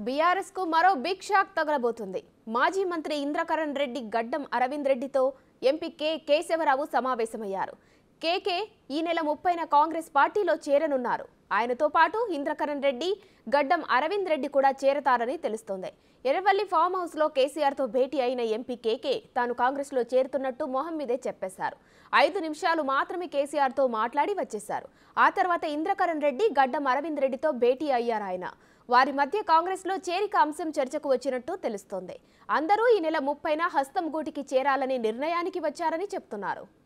BRS కు మరో big shock తగలబోతుంది మాజీ మంత్రి ఇంద్రకరణ్ రెడ్డి గడ్డం అరవింద్ రెడ్డితో ఎంపీ కె కేశవరావు సమావేశమయ్యారు కేకే ఈ నెల ముప్పైన కాంగ్రెస్ పార్టీలో చేరనున్నారు ఆయనతో పాటు ఇంద్రకరణ్ రెడ్డి గడ్డం అరవింద్ రెడ్డి కూడా చేరతారని తెలుస్తోంది ఎర్రవల్లి ఫామ్ హౌస్ లో కేసీఆర్తో భేటీ అయిన ఎంపీ కేకే తాను కాంగ్రెస్ లో చేరుతున్నట్టు మొహం మీదే చెప్పేశారు ఐదు నిమిషాలు మాత్రమే కేసీఆర్తో మాట్లాడి వచ్చేశారు ఆ తర్వాత ఇంద్రకరణ్ రెడ్డి గడ్డం అరవింద్ రెడ్డితో భేటీ అయ్యారు ఆయన వారి మధ్య కాంగ్రెస్లో చేరిక అంశం చర్చకు వచ్చినట్టు తెలుస్తోంది అందరూ ఈ నెల ముప్పైన హస్తం గూటికి చేరాలని నిర్ణయానికి వచ్చారని చెప్తున్నారు